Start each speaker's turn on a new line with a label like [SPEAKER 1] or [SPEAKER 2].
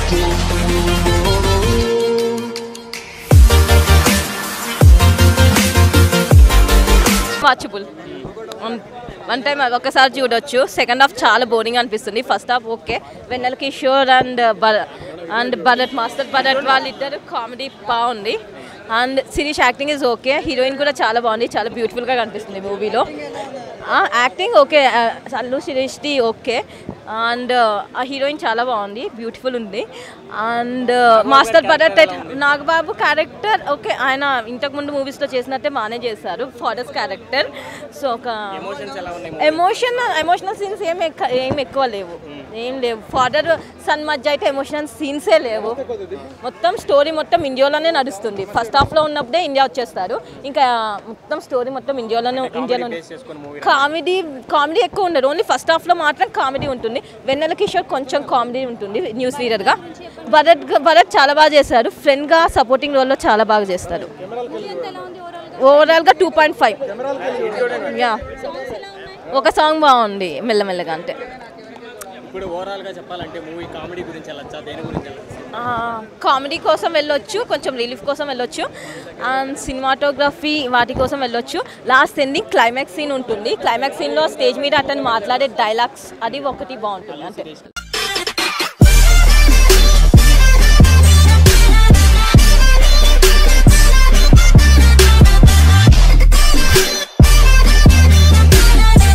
[SPEAKER 1] watchable one time ఒకసారి చూడొచ్చు second half చాలా బోరింగ్ అనిపిస్తుంది first half okay Vennela Kishore and and Bharath master Bharath వాళ్ళిద్దరు కామెడీ బాగుంది and Sirish acting is okay heroine కూడా చాలా బాగుంది చాలా బ్యూటిఫుల్గా కనిపిస్తుంది మూవీలో యాక్టింగ్ ఓకే అల్లు శిరీష్ది ఓకే అండ్ ఆ హీరోయిన్ చాలా బాగుంది బ్యూటిఫుల్ ఉంది అండ్ మాస్టర్ భరత్ అయితే నాగబాబు క్యారెక్టర్ ఓకే ఆయన ఇంతకుముందు మూవీస్లో చేసినట్టే బాగానే చేశారు ఫాదర్స్ క్యారెక్టర్ సో ఒక ఎమోషన్ ఎమోషనల్ సీన్స్ ఏం ఎక్క- ఏం ఎక్కువ లేవు ఏం లేవు ఫాదర్ సన్ మధ్య అయితే ఎమోషనల్ సీన్సే లేవు మొత్తం స్టోరీ మొత్తం ఇండియాలోనే నడుస్తుంది ఫస్ట్ హాఫ్లో ఉన్నప్పుడే ఇండియా వచ్చేస్తారు ఇంకా మొత్తం స్టోరీ మొత్తం ఇండియాలోనే ఇండియాలోనే కామెడీ కామెడీ ఎక్కువ ఉండదు ఓన్లీ ఫస్ట్ హాఫ్లో మాత్రం కామెడీ ఉంటుంది వెన్నెల కిషోర్ కొంచెం కామెడీ ఉంటుంది న్యూస్ రీడర్గా భరత్ గ- భరత్ చాలా బాగా చేశారు ఫ్రెండ్గా సపోర్టింగ్ రోల్లో చాలా బాగా చేస్తారు ఓవరాల్గా టూ పాయింట్ ఫైవ్ యా ఒక సాంగ్ బాగుంది మెల్లమెల్లగా అంటే
[SPEAKER 2] ఇప్పుడు ఓవరాల్ గా చెప్పాలంటే మూవీ కామెడీ గురించి వెళ్ళొచ్చా దేని గురించి వెళ్ళొచ్చా
[SPEAKER 1] కామెడీ కోసం వెళ్ళొచ్చు కొంచెం రిలీఫ్ కోసం వెళ్ళొచ్చు అండ్ సినిమాటోగ్రఫీ వాటి కోసం వెళ్ళొచ్చు లాస్ట్ ఎండింగ్ క్లైమాక్స్ సీన్ ఉంటుంది క్లైమాక్స్ సీన్లో స్టేజ్ మీద అతను మాట్లాడే డైలాగ్స్ అది ఒకటి బాగుంటుంది అంతే